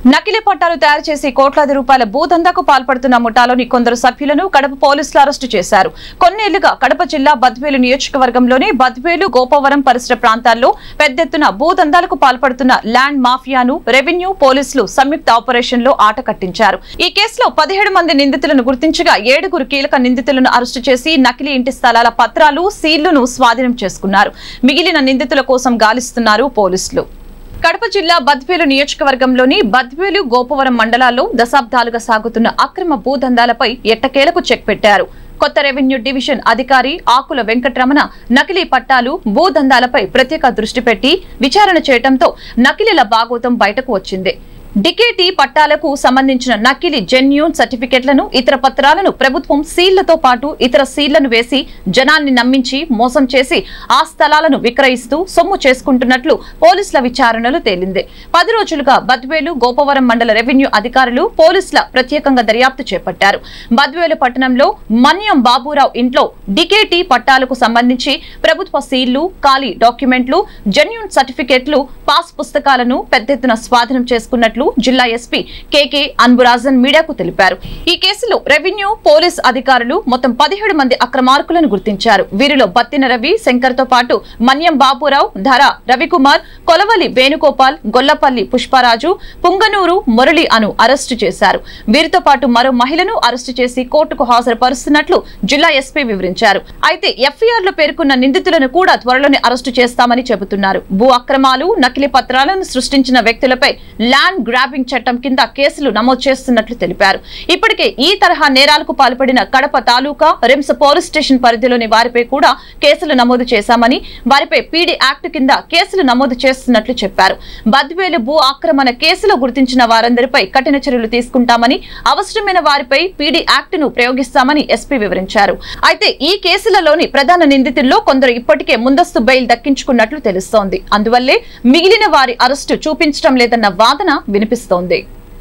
నకిలీ పట్టాలు తయారు చేసి కోట్లాది రూపాయల భూదందాకు పాల్పడుతున్న ముఠాలోని కొందరు సభ్యులను కడప పోలీసులు అరెస్టు చేశారు కొన్నేళ్లుగా కడప జిల్లా బద్వేలు నియోజకవర్గంలోని బద్వేలు గోపవరం పరిసర ప్రాంతాల్లో పెద్ద ఎత్తున భూదందాలకు పాల్పడుతున్న ల్యాండ్ మాఫియాను రెవెన్యూ పోలీసులు సంయుక్త ఆపరేషన్ లో ఆట కట్టించారు ఈ కేసులో పదిహేడు మంది నిందితులను గుర్తించగా ఏడుగురు కీలక నిందితులను అరెస్టు చేసి నకిలీ ఇంటి స్థలాల పత్రాలు సీళ్లను స్వాధీనం చేసుకున్నారు మిగిలిన నిందితుల కోసం గాలిస్తున్నారు పోలీసులు కడప జిల్లా బద్వేలు నియోజకవర్గంలోని బద్వేలు గోపవరం మండలాల్లో దశాబ్దాలుగా సాగుతున్న అక్రమ భూదందాలపై ఎట్టకేలకు చెక్ పెట్టారు కొత్త రెవెన్యూ డివిజన్ అధికారి ఆకుల వెంకటరమణ నకిలీ పట్టాలు భూదందాలపై ప్రత్యేక దృష్టి పెట్టి విచారణ చేయడంతో నకిలీల బాగోతం బయటకు వచ్చింది డికేటీ పట్టాలకు సంబంధించిన నకిలీ జెన్యూన్ సర్టిఫికెట్లను ఇతర పత్రాలను ప్రభుత్వం సీళ్లతో పాటు ఇతర సీళ్లను వేసి జనాల్ని నమ్మించి మోసం చేసి ఆ స్థలాలను విక్రయిస్తూ సొమ్ము చేసుకుంటున్నట్లు పోలీసుల విచారణలో తేలింది పది రోజులుగా బద్వేలు గోపవరం మండల రెవెన్యూ అధికారులు పోలీసుల ప్రత్యేకంగా దర్యాప్తు చేపట్టారు బద్వేలు పట్టణంలో మన్యం బాబురావు ఇంట్లో డికేటీ పట్టాలకు సంబంధించి ప్రభుత్వ సీళ్లు ఖాళీ డాక్యుమెంట్లు జెన్యూన్ సర్టిఫికెట్లు పాస్ పుస్తకాలను పెద్ద ఎత్తున స్వాధీనం చేసుకున్నట్లు జిల్లా ఎస్పీ కేకే అన్బురాజన్ మీడియాకు తెలిపారు ఈ కేసులో రెవెన్యూ పోలీస్ అధికారులు మొత్తం పదిహేడు మంది అక్రమార్కులను గుర్తించారు వీరిలో బత్తిన రవి శంకర్ తో పాటు మన్యం బాపురావు ధర రవికుమార్ కొలవలి వేణుగోపాల్ గొల్లపల్లి పుష్పరాజు పుంగనూరు మురళి అను అరెస్టు చేశారు వీరితో పాటు మరో మహిళను అరెస్టు చేసి కోర్టుకు హాజరుపరుస్తున్నట్లు జిల్లా ఎస్పీ వివరించారు అయితే ఎఫ్ఐఆర్ లో పేర్కొన్న నిందితులను కూడా త్వరలోనే అరెస్టు చేస్తామని చెబుతున్నారు భూ అక్రమాలు నకిలీ పత్రాలను సృష్టించిన వ్యక్తులపై ల్యాండ్ గ్రాబింగ్ చట్టం కింద కేసులు నమోదు చేస్తున్నట్లు తెలిపారు ఇప్పటికే ఈ తరహా నేరాలకు పాల్పడిన Kadapa taluka RIMS police station పరిధిలోని వారిపై కూడా కేసులు నమోదు చేశామని వారిపై పీడీ యాక్ట్ కింద కేసులు నమోదు చేస్తున్నట్లు చెప్పారు బద్వేలు భూ ఆక్రమణ కేసులో గుర్తించిన వారందరిపై కఠిన చర్యలు తీసుకుంటామని అవసరమైన వారిపై పీడీ యాక్ట్ ను ప్రయోగిస్తామని ఎస్పీ వివరించారు అయితే ఈ కేసులలోని ప్రధాన నిందితుల్లో కొందరు ఇప్పటికే ముందస్తు బెయిల్ దక్కించుకున్నట్లు తెలుస్తోంది అందువల్లే మిగిలిన వారి అరెస్టు చూపించడం లేదన్న వాదన వినిపిస్తోంది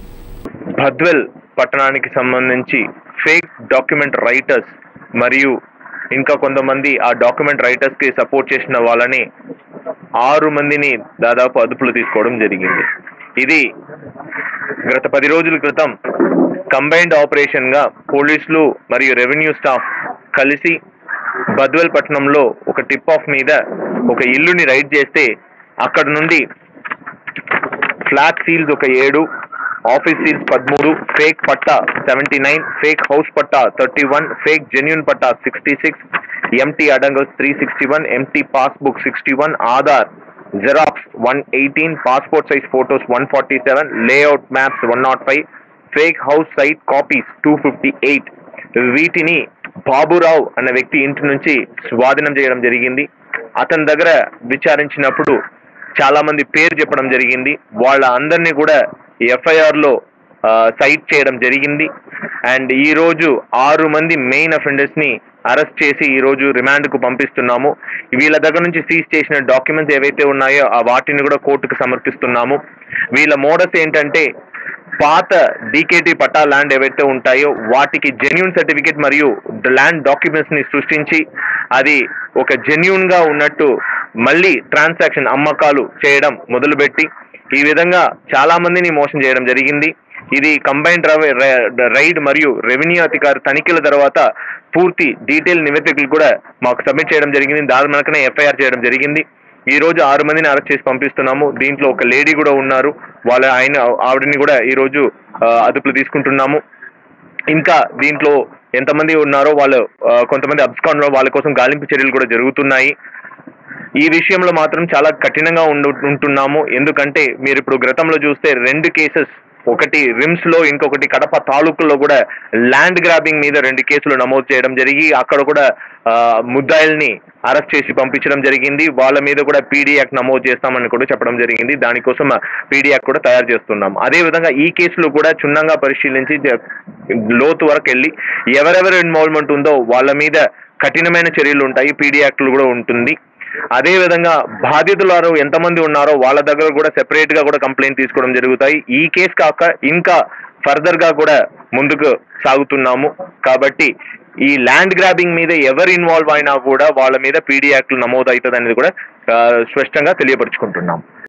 భద్వెల్ పట్టణానికి సంబంధించి ఫేక్ డాక్యుమెంట్ రైటర్స్ మరియు ఇంకా కొంతమంది ఆ డాక్యుమెంట్ రైటర్స్ కి సపోర్ట్ చేసిన వాళ్ళని ఆరు మందిని దాదాపు అదుపులో తీసుకోవడం జరిగింది ఇది గత పది రోజుల క్రితం కంబైన్డ్ ఆపరేషన్ గా పోలీసులు మరియు రెవెన్యూ స్టాఫ్ కలిసి బద్వెల్ పట్టణంలో ఒక టిప్ ఆఫ్ మీద ఒక ఇల్లుని రైడ్ చేస్తే అక్కడ నుండి ఫ్లాట్ సీల్స్ ఒక ఏడు ఆఫీస్ సీల్స్ పదమూడు fake patta seventy nine fake house patta thirty one fake genuine patta sixty six empty అడంగల్స్ three sixty one empty passbook sixty one Aadhaar xerox one eighteen passport size photos one forty seven layout maps one nought five fake house site copies two fifty eight వీటిని బాబురావు అన్న వ్యక్తి ఇంటి నుంచి స్వాధీనం చేయడం జరిగింది అతని దగ్గర విచారించినప్పుడు చాలా మంది పేరు చెప్పడం జరిగింది వాళ్ళ అందరినీ కూడా ఎఫ్ఐఆర్ లో సైట్ చేయడం జరిగింది అండ్ ఈ రోజు ఆరు మంది మెయిన్ అఫెండర్స్ ని అరెస్ట్ చేసి ఈ రోజు రిమాండ్ కు పంపిస్తున్నాము వీళ్ళ దగ్గర నుంచి సీజ్ చేసిన డాక్యుమెంట్స్ ఏవైతే ఉన్నాయో ఆ వాటిని కూడా కోర్టుకు సమర్పిస్తున్నాము వీళ్ళ మోడస్ ఏంటంటే పాత డీకేటీ పట్టా ల్యాండ్ ఏవైతే ఉంటాయో వాటికి జెన్యున్ సర్టిఫికేట్ మరియు ల్యాండ్ డాక్యుమెంట్స్ ని సృష్టించి అది ఒక జెన్యున్ గా ఉన్నట్టు మళ్ళీ ట్రాన్సాక్షన్ అమ్మకాలు చేయడం మొదలుపెట్టి ఈ విధంగా చాలా మందిని మోసం చేయడం జరిగింది ఇది కంబైన్డ్ రైడ్ మరియు రెవెన్యూ అధికారి తనిఖీల తర్వాత పూర్తి డీటెయిల్ నివేదికలు కూడా మాకు సబ్మిట్ చేయడం జరిగింది దాని మనకనే ఎఫ్ఐఆర్ చేయడం జరిగింది ఈ రోజు ఆరు మందిని అరెస్ట్ చేసి పంపిస్తున్నాము దీంట్లో ఒక లేడీ కూడా ఉన్నారు వాళ్ళ ఆయన ఆవిడని కూడా ఈ రోజు ఆ, అదుపులో తీసుకుంటున్నాము ఇంకా దీంట్లో ఎంతమంది ఉన్నారో వాళ్ళు ఆ, కొంతమంది అబ్స్కాన్ లో వాళ్ళ కోసం గాలింపు చర్యలు కూడా జరుగుతున్నాయి ఈ విషయంలో మాత్రం చాలా కఠినంగా ఉండు ఉంటున్నాము ఎందుకంటే మీరు ఇప్పుడు గతంలో చూస్తే రెండు కేసెస్ ఒకటి రిమ్స్ లో ఇంకొకటి కడప తాలూకుల్లో కూడా ల్యాండ్ గ్రాబింగ్ మీద రెండు కేసులు నమోదు చేయడం జరిగి అక్కడ కూడా ఆ, ముద్దాయిల్ని అరెస్ట్ చేసి పంపించడం జరిగింది వాళ్ళ మీద కూడా పీడీ యాక్ట్ నమోదు చేస్తామని కూడా చెప్పడం జరిగింది దానికోసం పీడీ యాక్ట్ కూడా తయారు చేస్తున్నాం అదే విధంగా ఈ కేసులు కూడా క్షుణ్ణంగా పరిశీలించి జ- లోతు వరకు వెళ్ళి ఎవరెవరు ఇన్వాల్వ్మెంట్ ఉందో వాళ్ళ మీద కఠినమైన చర్యలు ఉంటాయి పీడీ యాక్ట్లు కూడా ఉంటుంది అదే విధంగా బాధితులు ఎంతమంది ఉన్నారో వాళ్ళ దగ్గర కూడా సెపరేట్ గా కూడా కంప్లైంట్ తీసుకోవడం జరుగుతాయి ఈ కేసు కాక ఇంకా ఫర్దర్ గా కూడా ముందుకు సాగుతున్నాము కాబట్టి ఈ ల్యాండ్ గ్రాబింగ్ మీద ఎవరు ఇన్వాల్వ్ అయినా కూడా వాళ్ళ మీద పీడీ యాక్ట్లు నమోదు అవుతుంది అనేది కూడా ఆ, స్పష్టంగా తెలియపరుచుకుంటున్నాం